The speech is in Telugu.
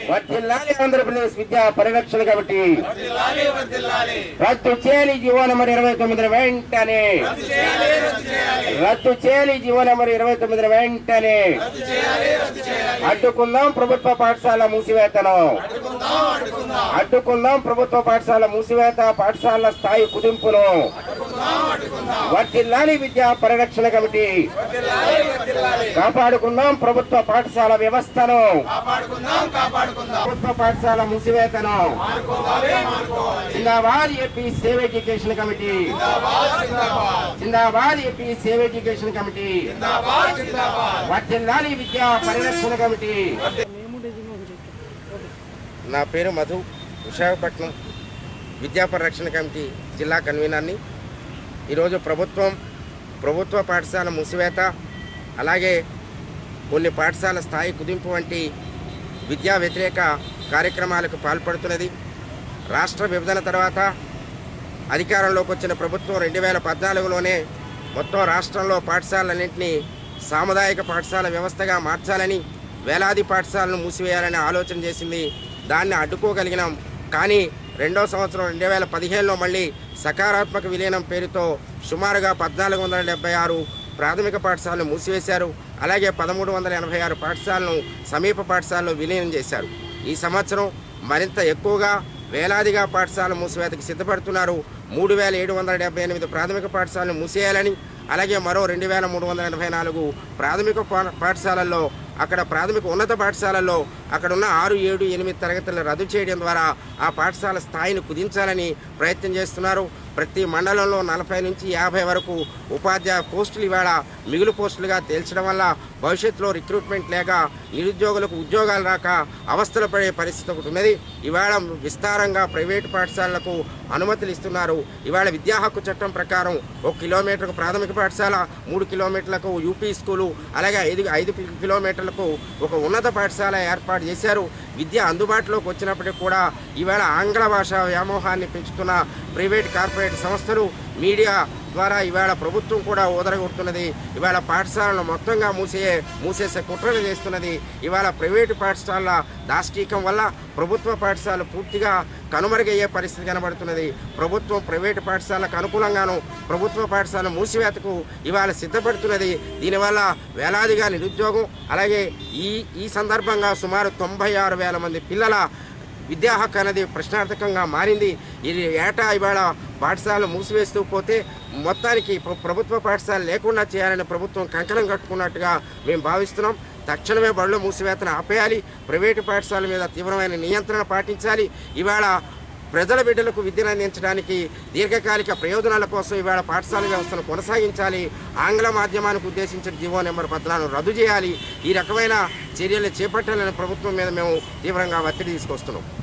వర్ధిల్లాలి ఆంధ్రప్రదేశ్ విద్యా పరిరక్షణ కమిటీ రద్దు చేయాలి జీవో నెంబర్ ఇరవై తొమ్మిది వెంటనే రద్దు చేయాలి జీవో నెంబర్ ఇరవై తొమ్మిది వెంటనే అడ్డుకుందాం ప్రభుత్వ పాఠశాల మూసివేతను అడ్డుకుందాం ప్రభుత్వ పాఠశాల మూసివేత పాఠశాల స్థాయి కుదింపును వర్తిల్లాలి విద్యా పరిరక్షణ కమిటీ కాపాడుకుందాం ప్రభుత్వ పాఠశాల వ్యవస్థను ప్రభుత్వ పాఠశాల మూసివేతను జిందాబాద్ ఏపీ సేవ్ ఎడ్యుకేషన్ కమిటీ జిందాబాద్ ఏపీ సేవ్ ఎడ్యుకేషన్ కమిటీ వర్తిల్లాలి విద్యా పరిరక్షణ కమిటీ నా పేరు మధు విశాఖపట్నం విద్యా పరిరక్షణ కమిటీ జిల్లా కన్వీనర్ని ఈరోజు ప్రభుత్వం ప్రభుత్వ పాఠశాల మూసివేత అలాగే కొన్ని పాఠశాల స్థాయి కుదింపు వంటి విద్యా వ్యతిరేక కార్యక్రమాలకు పాల్పడుతున్నది రాష్ట్ర విభజన తర్వాత అధికారంలోకి వచ్చిన ప్రభుత్వం రెండు వేల పద్నాలుగులోనే మొత్తం రాష్ట్రంలో పాఠశాలన్నింటినీ సాముదాయిక పాఠశాల వ్యవస్థగా మార్చాలని వేలాది పాఠశాలను మూసివేయాలని ఆలోచన చేసింది దాన్ని అడ్డుకోగలిగినాం కానీ రెండో సంవత్సరం రెండు వేల పదిహేనులో మళ్ళీ సకారాత్మక విలీనం పేరుతో సుమారుగా పద్నాలుగు వందల డెబ్బై ఆరు ప్రాథమిక పాఠశాలను మూసివేశారు అలాగే పదమూడు వందల ఎనభై ఆరు పాఠశాలను సమీప పాఠశాలలో విలీనం చేశారు ఈ సంవత్సరం మరింత ఎక్కువగా వేలాదిగా పాఠశాల మూసివేతకు సిద్ధపడుతున్నారు మూడు వేల ఏడు వందల డెబ్బై ఎనిమిది ప్రాథమిక పాఠశాలను మూసేయాలని అలాగే మరో రెండు వేల మూడు వందల ఎనభై నాలుగు ప్రాథమిక పా- పాఠశాలల్లో అక్కడ ప్రాథమిక ఉన్నత పాఠశాలల్లో అక్కడ ఉన్న ఆరు ఏడు ఎనిమిది తరగతులను రద్దు చేయడం ద్వారా ఆ పాఠశాల స్థాయిని కుదించాలని ప్రయత్నం చేస్తున్నారు ప్రతి మండలంలో నలభై నుంచి యాభై వరకు ఉపాధ్యాయ పోస్టులు ఇవాళ మిగులు పోస్టులుగా తేల్చడం వల్ల భవిష్యత్తులో రిక్రూట్మెంట్ లేక నిరుద్యోగులకు ఉద్యోగాలు రాక అవస్థలు పడే పరిస్థితి ఒకటి ఉన్నది ఇవాళ విస్తారంగా ప్రైవేటు పాఠశాలలకు అనుమతులు ఇస్తున్నారు ఇవాళ విద్యా హక్కు చట్టం ప్రకారం ఒక కిలోమీటర్కు ప్రాథమిక పాఠశాల మూడు కిలోమీటర్లకు యూపీ స్కూలు అలాగే ఐదు ఐదు కిలోమీటర్లకు ఒక ఉన్నత పాఠశాల ఏర్పాటు చేశారు విద్య అందుబాటులోకి వచ్చినప్పటికీ కూడా ఇవాళ ఆంగ్ల భాష వ్యామోహాన్ని పెంచుతున్న ప్రైవేట్ కార్పొరేట్ సంస్థలు మీడియా ద్వారా ఇవాళ ప్రభుత్వం కూడా ఊదరగొడుతున్నది ఇవాళ పాఠశాలను మొత్తంగా మూసే మూసేసే కుట్రలు చేస్తున్నది ఇవాళ ప్రైవేటు పాఠశాలల దాష్టీకం వల్ల ప్రభుత్వ పాఠశాలలు పూర్తిగా కనుమరుగయ్యే పరిస్థితి కనబడుతున్నది ప్రభుత్వం ప్రైవేటు పాఠశాలకు అనుకూలంగాను ప్రభుత్వ పాఠశాల మూసివేతకు ఇవాళ సిద్ధపడుతున్నది దీనివల్ల వేలాదిగా నిరుద్యోగం అలాగే ఈ ఈ సందర్భంగా సుమారు తొంభై ఆరు వేల మంది పిల్లల విద్యా హక్కు అనేది ప్రశ్నార్థకంగా మారింది ఇది ఏటా ఇవాళ పాఠశాలలు మూసివేస్తూ పోతే మొత్తానికి ప్ర- ప్రభుత్వ పాఠశాల లేకుండా చేయాలని ప్రభుత్వం కంకణం కట్టుకున్నట్టుగా మేము భావిస్తున్నాం తక్షణమే బడులు మూసివేతను ఆపేయాలి ప్రైవేటు పాఠశాల మీద తీవ్రమైన నియంత్రణ పాటించాలి ఇవాళ ప్రజల బిడ్డలకు విద్యను అందించడానికి దీర్ఘకాలిక ప్రయోజనాల కోసం ఇవాళ పాఠశాల వ్యవస్థను కొనసాగించాలి ఆంగ్ల మాధ్యమానికి ఉద్దేశించిన జీవో నెంబర్ పత్రాలను రద్దు చేయాలి ఈ రకమైన చర్యలు చేపట్టాలని ప్రభుత్వం మీద మేము తీవ్రంగా ఒత్తిడి తీసుకొస్తున్నాం